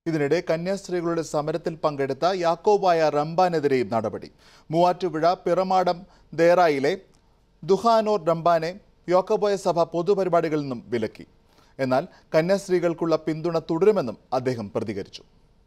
ഇതിനിടെ കന്യാസ്ത്രീകളുടെ സമരത്തിൽ പങ്കെടുത്ത യാക്കോബായ റംബാനെതിരെയും നടപടി മൂവാറ്റുപുഴ പിറമാടം ദേറായിലെ ദുഹാനോർ റംബാനെ യാക്കോബായ സഭ പൊതുപരിപാടികളിൽ നിന്നും വിലക്കി എന്നാൽ കന്യാസ്ത്രീകൾക്കുള്ള പിന്തുണ തുടരുമെന്നും അദ്ദേഹം പ്രതികരിച്ചു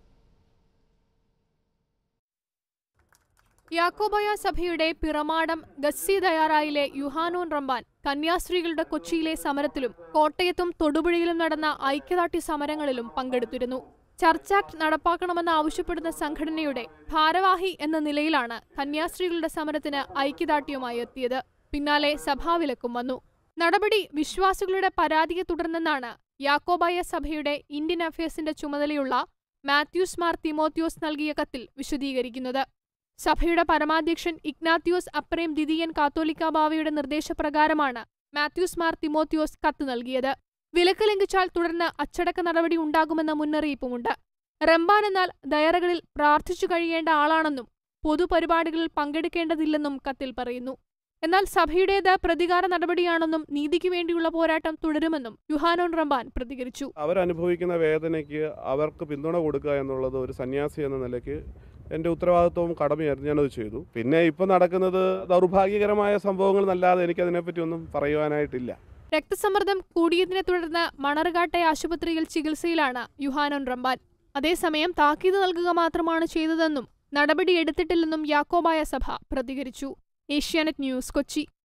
യാക്കോബായ സഭയുടെ പിറമാടം ഗസ്സി ദയാറായിലെ യുഹാനോൻ റംബാൻ കന്യാസ്ത്രീകളുടെ കൊച്ചിയിലെ സമരത്തിലും കോട്ടയത്തും തൊടുപുഴയിലും നടന്ന ഐക്യദാർഢ്യ സമരങ്ങളിലും പങ്കെടുത്തിരുന്നു ചർച്ച് ആക്ട് നടപ്പാക്കണമെന്ന് ആവശ്യപ്പെടുന്ന സംഘടനയുടെ ഭാരവാഹി എന്ന നിലയിലാണ് കന്യാസ്ത്രീകളുടെ സമരത്തിന് ഐക്യദാർഢ്യവുമായി എത്തിയത് പിന്നാലെ സഭാവിലക്കും വന്നു നടപടി വിശ്വാസികളുടെ പരാതിയെ തുടർന്നെന്നാണ് യാക്കോബായ സഭയുടെ ഇന്ത്യൻ അഫയേഴ്സിന്റെ ചുമതലയുള്ള മാത്യൂസ് മാർ തിമോത്യോസ് നൽകിയ കത്തിൽ വിശദീകരിക്കുന്നത് സഭയുടെ പരമാധ്യക്ഷൻ ഇഗ്നാത്യോസ് അപ്രേം ദിദിയൻ കാത്തോലിക്ക ബാവയുടെ നിർദ്ദേശപ്രകാരമാണ് മാത്യൂസ് മാർ തിമോത്യോസ് കത്ത് നൽകിയത് വിലക്ക് ലംഘിച്ചാൽ തുടർന്ന് അച്ചടക്ക നടപടി ഉണ്ടാകുമെന്ന മുന്നറിയിപ്പുമുണ്ട് റംബാൻ എന്നാൽ ദയറകളിൽ പ്രാർത്ഥിച്ചു കഴിയേണ്ട ആളാണെന്നും പൊതുപരിപാടികളിൽ പങ്കെടുക്കേണ്ടതില്ലെന്നും കത്തിൽ പറയുന്നു എന്നാൽ സഭയുടേത് പ്രതികാര നടപടിയാണെന്നും നീതിക്ക് വേണ്ടിയുള്ള പോരാട്ടം തുടരുമെന്നും യുഹാനോൻ റംബാൻ പ്രതികരിച്ചു അവരനുഭവിക്കുന്ന വേദനയ്ക്ക് അവർക്ക് പിന്തുണ കൊടുക്കുക എന്നുള്ളത് ഒരു സന്യാസി എന്ന നിലയ്ക്ക് എൻ്റെ ഉത്തരവാദിത്വവും കടമയായിരുന്നു ഞാനത് ചെയ്തു പിന്നെ ഇപ്പം നടക്കുന്നത് ദൗർഭാഗ്യകരമായ സംഭവങ്ങൾ എന്നല്ലാതെ എനിക്കതിനെപ്പറ്റി ഒന്നും പറയുവാനായിട്ടില്ല രക്തസമ്മർദ്ദം കൂടിയതിനെ തുടർന്ന് മണർകാട്ടെ ആശുപത്രിയിൽ ചികിത്സയിലാണ് യുഹാനോൻ റംബാൻ അതേസമയം താക്കീത് നൽകുക മാത്രമാണ് ചെയ്തതെന്നും നടപടിയെടുത്തിട്ടില്ലെന്നും യാക്കോബായ സഭ പ്രതികരിച്ചു ഏഷ്യാനെറ്റ് ന്യൂസ് കൊച്ചി